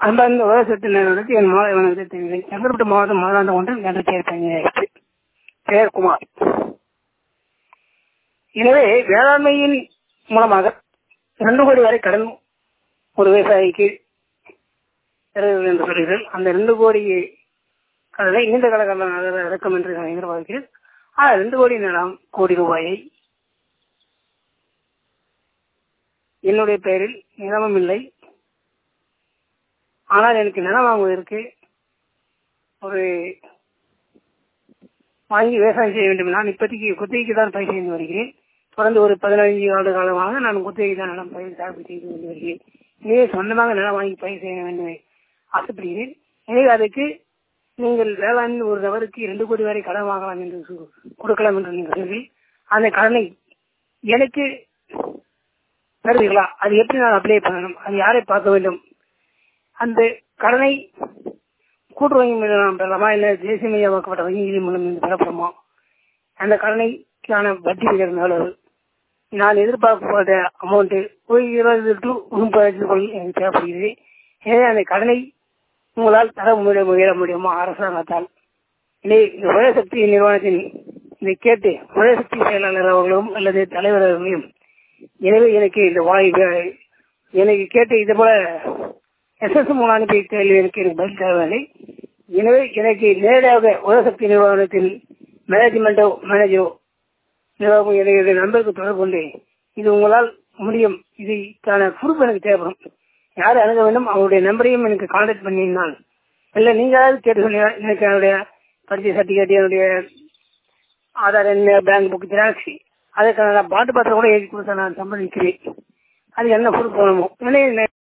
அன்பார்ந்த விவசாயத்து நிறுவனத்துக்கு என் மாலை வணக்கத்தை தெரிவிக்கிறேன் செங்கல்பட்டு மாவட்டம் மாதாந்த ஒன்றில் என்று சேர்ப்பேன் பெயர் குமார் எனவே வேளாண்மையின் மூலமாக ரெண்டு கோடி வரை கடன் ஒரு விவசாயிக்கு தருகிறது என்று சொல்கிறீர்கள் அந்த ரெண்டு கோடி கடனை நீண்ட கால கடன் இறக்கும் என்று நான் எதிர்பார்க்கிறேன் ஆனால் ரெண்டு கோடி நிலம் கோடி ரூபாயை என்னுடைய பெயரில் நிலமும் இல்லை ஆனால் எனக்கு நிலம் வாங்குவதற்கு ஒரு வாங்கி விவசாயம் செய்ய வேண்டும் நான் இப்போதைக்கு குத்தகைக்கு தான் பயிர் செய்து வருகிறேன் தொடர்ந்து ஒரு பதினைஞ்சு ஆண்டு காலமாக நான் குத்தகைக்கு தான் நிலம் பயிர் சாகுபடி செய்து கொண்டு வருகிறேன் எனவே சொந்தமாக நிலம் வாங்கி பயிர் செய்ய வேண்டும் ஆசைப்படுகிறேன் எனவே அதுக்கு நீங்கள் வேளாண் ஒரு நபருக்கு இரண்டு கோடி வரை கடன் வாங்கலாம் என்று கொடுக்கலாம் என்று நீங்கள் சொல்லி அந்த கடனை எனக்கு தருவீர்களா அது எப்படி நான் அப்ளை பண்ணணும் அது யாரை பார்க்க வேண்டும் அந்த கடனை கூட்டு வங்கி மூலம் நாம் பெறலாமா இல்ல தேசிய மையமாக்கப்பட்ட வங்கிகளின் மூலம் இருந்து பெறப்படுமா அந்த கடனைக்கான வட்டி விகிதம் நான் எதிர்பார்க்கப்பட்ட அமௌண்ட் ஒரு இருபது டு முப்பது லட்சத்துக்குள் எனக்கு தேவைப்படுகிறது எனவே அந்த கடனை உங்களால் தர முடிய முயல முடியுமா அரசாங்கத்தால் எனவே இந்த உலகசக்தி நிறுவனத்தின் இதை கேட்டு உலகசக்தி செயலாளர் அவர்களும் அல்லது தலைவர் அவர்களையும் எனவே எனக்கு இந்த வாய் எனக்கு கேட்டு இது போல எஸ்எஸ் மூலம் அனுப்பிய கேள்வி எனக்கு எனக்கு பதில் தேவையில்லை எனவே எனக்கு நேரடியாக உலகசக்தி நிறுவனத்தின் மேனேஜ்மெண்டோ மேனேஜரோ நிர்வாகம் எனக்கு நம்பருக்கு தொடர்பு கொண்டு இது உங்களால் முடியும் இதுக்கான ப்ரூஃப் எனக்கு தேவைப்படும் யார் அணுக வேண்டும் அவருடைய நம்பரையும் எனக்கு கான்டாக்ட் பண்ணினால் இல்ல நீங்களாவது கேட்டு சொல்லி எனக்கு என்னுடைய பரிச்சை சர்டிபிகேட் என்னுடைய ஆதார் என்ன பேங்க் புக் ஜெராக்ஸ் அதுக்கான பாட்டு பாத்திரம் கூட எழுதி கொடுத்தா நான் சம்பளிக்கிறேன் அது என்ன ப்ரூஃப் வேணுமோ